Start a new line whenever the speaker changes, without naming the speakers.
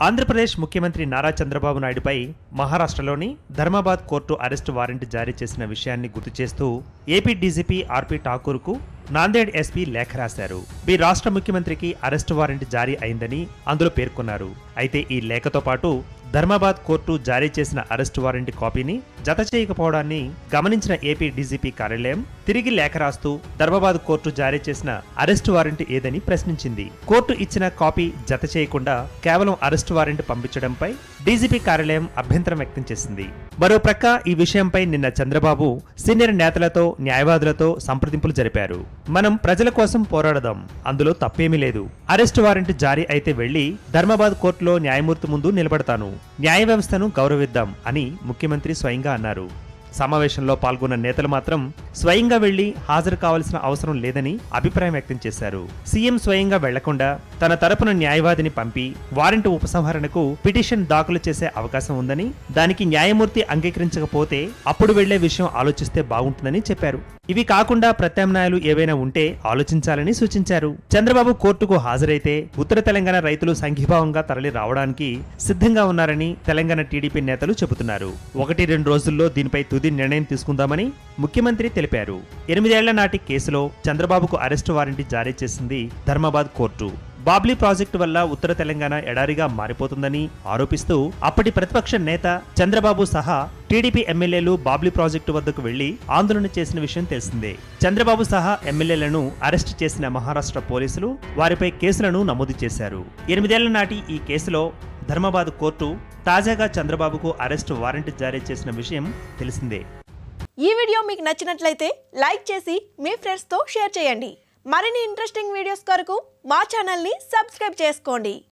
ఆంధ్రప్రదేశ్ ముఖ్యమంత్రి నారా చంద్రబాబు నాయుడుపై మహారాష్ట్రలోని Dharmabad court arrest warrant జారీ చేసిన విషయాన్ని గుర్తు చేస్తూ ఏపీ డీజీపీ ఆర్పీ ఠాకూర్కు నాందేడ్ ఎస్పీ లేఖ రాశారు మీ రాష్ట్ర ముఖ్యమంత్రికి అరెస్టు వారెంట్ జారీ అయిందని అందులో పేర్కొన్నారు అయితే ఈ లేఖతో పాటు ధర్మాబాద్ కోర్టు జారీ చేసిన అరెస్టు వారెంట్ కాపీని జత చేయకపోవడాన్ని గమనించిన ఏపీ డీజీపీ కార్యాలయం తిరిగి లేఖ రాస్తూ ధర్మాబాద్ కోర్టు జారీ చేసిన అరెస్టు వారెంట్ ఏదని ప్రశ్నించింది కోర్టు ఇచ్చిన కాపీ జత చేయకుండా కేవలం అరెస్టు వారెంట్ పంపించడంపై డీజీపీ కార్యాలయం అభ్యంతరం వ్యక్తం చేసింది మరో ప్రక్క ఈ విషయంపై నిన్న చంద్రబాబు సీనియర్ నేతలతో న్యాయవాదులతో సంప్రదింపులు జరిపారు మనం ప్రజల కోసం పోరాడదాం అందులో తప్పేమీ లేదు అరెస్టు వారెంట్ జారీ అయితే వెళ్లి ధర్మాబాద్ కోర్టులో న్యాయమూర్తి ముందు నిలబడతాను న్యాయ వ్యవస్థను గౌరవిద్దాం అని ముఖ్యమంత్రి స్వయంగా అన్నారు సమావేశంలో పాల్గొన్న నేతలు మాత్రం స్వయంగా వెళ్లి హాజరు కావాల్సిన అవసరం లేదని అభిప్రాయం వ్యక్తం చేశారు సీఎం స్వయంగా వెళ్లకుండా తన తరపున న్యాయవాదిని పంపి వారెంట్ ఉపసంహరణకు పిటిషన్ దాఖలు చేసే అవకాశం ఉందని దానికి న్యాయమూర్తి అంగీకరించకపోతే అప్పుడు వెళ్లే విషయం ఆలోచిస్తే బాగుంటుందని చెప్పారు ఇవి కాకుండా ప్రత్యామ్నాయాలు ఏవైనా ఉంటే ఆలోచించాలని సూచించారు చంద్రబాబు కోర్టుకు హాజరైతే ఉత్తర తెలంగాణ రైతులు సంఘీభావంగా తరలి రావడానికి సిద్ధంగా ఉన్నారని తెలంగాణ టీడీపీ నేతలు చెబుతున్నారు ఒకటి రెండు రోజుల్లో దీనిపై తుది నిర్ణయం తీసుకుందామని ముఖ్యమంత్రి తెలిపారు ఎనిమిదేళ్ల నాటి కేసులో చంద్రబాబుకు అరెస్టు వారెంట్ జారీ చేసింది ధర్మాబాద్ కోర్టు బాబ్లీ ప్రాజెక్టు వల్ల ఉత్తర తెలంగాణ ఎడారిగా మారిపోతుందని ఆరోపిస్తూ అప్పటి ప్రతిపక్ష నేత చంద్రబాబు సహా టీడీపీ ఎమ్మెల్యేలు బాబ్లీ ప్రాజెక్టు వద్దకు వెళ్లి ఆందోళన చేసిన విషయం తెలిసిందే చంద్రబాబు సహా ఎమ్మెల్యేలను అరెస్ట్ చేసిన మహారాష్ట్ర పోలీసులు వారిపై కేసులను నమోదు చేశారు ఎనిమిదేళ్ల నాటి ఈ కేసులో ధర్మాబాద్ కోర్టు తాజాగా చంద్రబాబుకు అరెస్టు వారెంట్ జారీ చేసిన విషయం తెలిసిందే
ఈ వీడియో మీకు నచ్చినట్లయితే లైక్ చేసి మీ ఫ్రెండ్స్తో షేర్ చేయండి మరిన్ని ఇంట్రెస్టింగ్ వీడియోస్ కొరకు మా ఛానల్ని సబ్స్క్రైబ్ చేసుకోండి